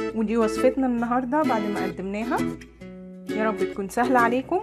ودي وصفتنا النهاردة بعد ما قدمناها يا رب تكون سهلة عليكم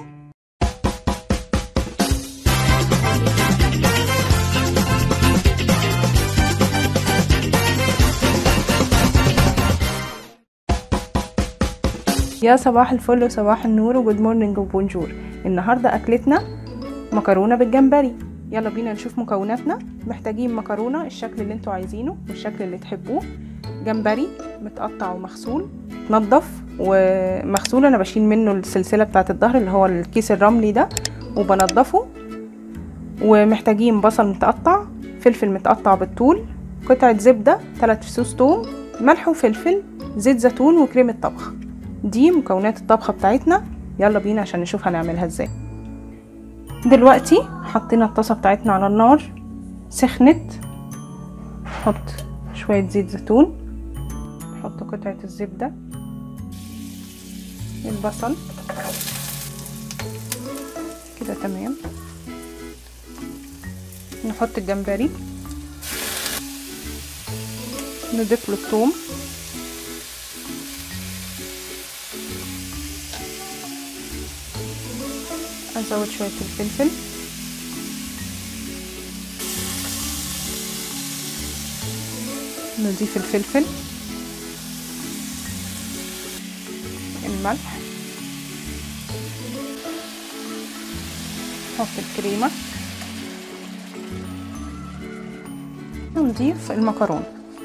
يا صباح الفل وصباح النور وجود مورنينج وبونجور النهارده اكلتنا مكرونه بالجمبري يلا بينا نشوف مكوناتنا محتاجين مكرونه الشكل اللي انتوا عايزينه والشكل اللي تحبوه جمبري متقطع ومغسول نضف ومغسول انا بشيل منه السلسله بتاعه الظهر اللي هو الكيس الرملي ده وبنضفه ومحتاجين بصل متقطع فلفل متقطع بالطول قطعه زبده 3 فصوص توم ملح وفلفل زيت زيتون وكريمه طبخ دي مكونات الطبخة بتاعتنا يلا بينا عشان نشوف هنعملها ازاي دلوقتي حطينا الطاسة بتاعتنا على النار سخنت نحط شوية زيت زيتون نحط قطعة الزبدة البصل كده تمام نحط الجمبري نضيف له الثوم ازود شويه الفلفل نضيف الفلفل الملح نحط الكريمه ونضيف المكرونه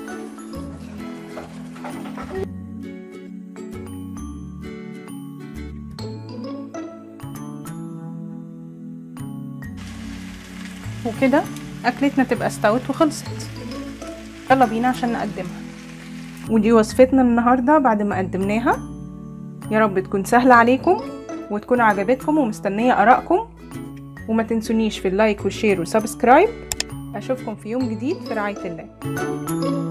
وكده اكلتنا تبقى استوت وخلصت يلا بينا عشان نقدمها ودي وصفتنا النهارده بعد ما قدمناها يا رب تكون سهله عليكم وتكون عجبتكم ومستنيه ارائكم وما تنسونيش في اللايك والشير وسبسكرايب اشوفكم في يوم جديد في رعايه الله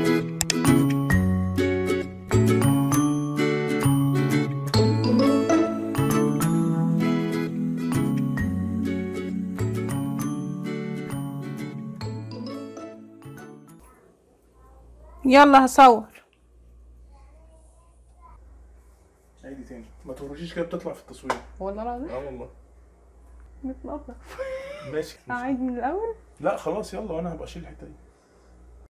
يلا هصور عيدي تاني ما تخرجيش كده بتطلع في التصوير والله العظيم اه والله متنظف ماشي اعيد من الاول لا خلاص يلا وانا هبقى اشيل الحته دي